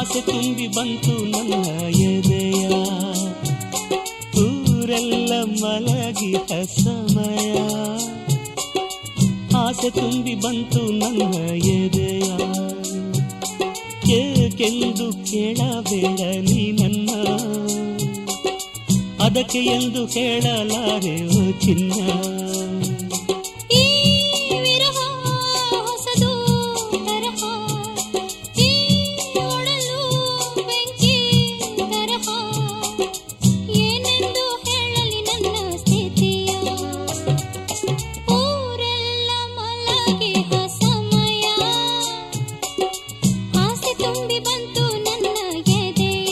ಆಸೆ ತುಂಬಿ ಬಂತು ನನ್ನ ಎದೆಯ ಊರೆಲ್ಲ ಮಲಗಿದ ಸಮಯ ಆಸೆ ತುಂಬಿ ಬಂತು ನನ್ನ ಎದೆಯ ಏಕೆಂದು ಕೇಳಬೇಡ ನೀ ನನ್ನ ಅದಕ್ಕೆ ಎಂದು ಹೇಳಲಾರೆ ಓ ಚಿನ್ನ ಈ ವಿರಹ ಹೊಸದು ತರಹ ಈ ಒಡಲು ಬೆಂಕಿ ತರಹ ಏನೆಂದು ಹೇಳಲಿ ನನ್ನ ಸ್ಥಿತಿಯ ಊರೆಲ್ಲ ಮಲಗಿದ ಸಮಯ ಆಸೆ ತುಂಬಿ ಬಂತು ನನ್ನ ಎದೆಯ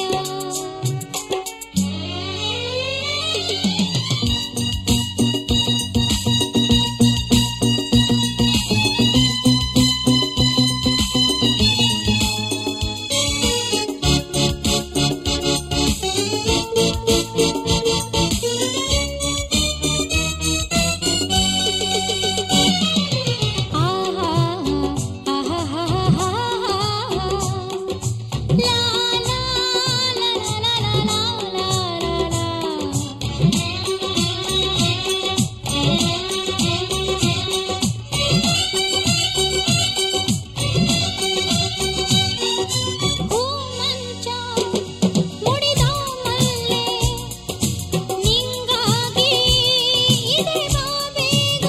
ಹೂಮಂಚ ಮುಡಿದ ಮಲ್ಲೆ ನಿಂಗಾಗಿ ಇದೆ ಬಾಬೇಗ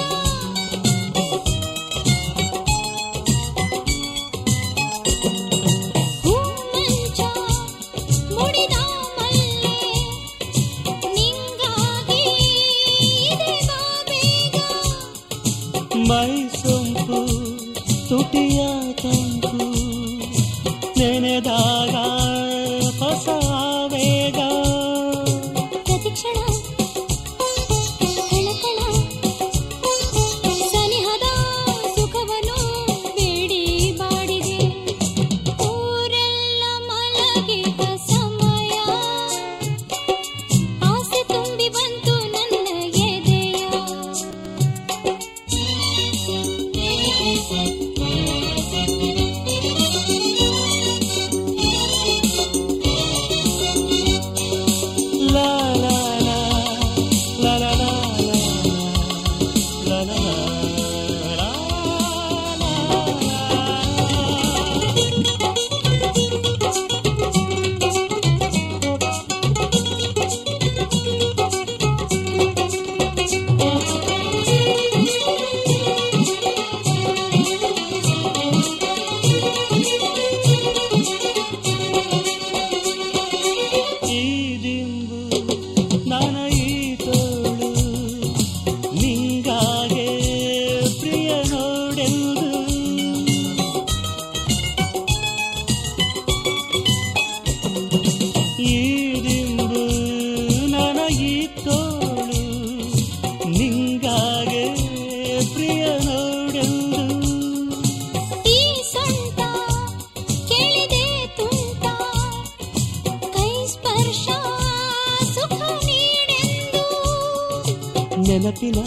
ಹೂಮಂಚ ಮುಡಿದ ಮಲ್ಲೆ ನಿಂಗಾಗಿ ಇದೆ ಬಾಬೇಗ ಮೈ ಸೊಂಪು ತುಟಿಯ ತಂಪು ನೆನೆದಾಗ ಹೊಸ ವೇಗ ಪ್ರತಿಕ್ಷಣ ಕಣಕಣ ಸನಿಹದ ಸುಖವನ್ನು ಬೇಡಿ ಬಾಡಿದೆ ಊರೆಲ್ಲ ಮಲಗಿದ ಸಮಯ ಆಸೆ ತುಂಬಿ ಬಂತು ನನ್ನ ಎದೆಯ ಲಾ ಲಾ ಲಾ ಲಾ ಲಾ ಲಾ ಲಾ ಲಾ ಲಾ ಲಾ ಈ ದಿಂಬು ನನ್ನ ಈ ತೋಳು ನಿಂಗಾಗೆ ಪ್ರಿಯ ನೋಡೆಂದು ಈ ದಿಂಬು ನನ್ನ ಈ ತೋಳು ನಿಂಗಾಗೆ ಪ್ರಿಯ ನೋಡೆಂದು ಈ ಸೊಂಟ ಕೇಳಿದೆ ತುಂಟ ಕೈ ಸ್ಪರ್ಶ ಸುಖ ನೀಡೆಂದು ನೆನಪಿನ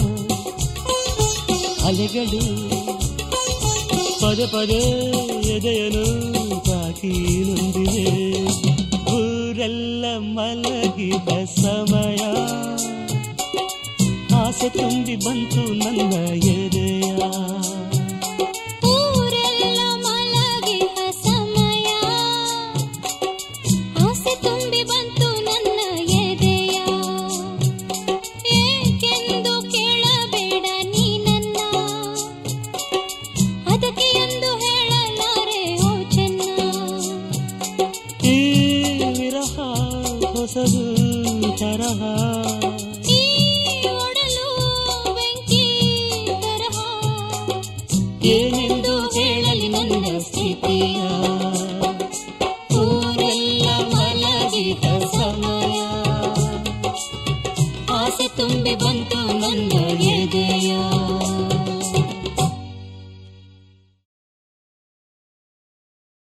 ಅಲೆಗಳು ಪದೇ ಪದೇ ಎದೆಯನು ತಾಕಿ ನೊಂದಿವೆ ಊರೆಲ್ಲ ಮಲಗಿದ ಸಮಯ ಆಸೆ ತುಂಬಿ ಬಂತು ನನ್ನ ಎದೆಯ ಊರೆಲ್ಲ ಮಲಗಿದ ಸಮಯ ಆಸೆ ತುಂಬಿ ಬಂತು ನನ್ನ ಎದೆಯ ಏಕೆಂದು ಕೇಳಬೇಡ ನೀ ನನ್ನ ಅದಕ್ಕೆ ಎಂದು ಹೇಳಲಾರೆ ಓ ಚೆನ್ನ ಈ ವಿರಹ ಹೊಸದು ತರಹ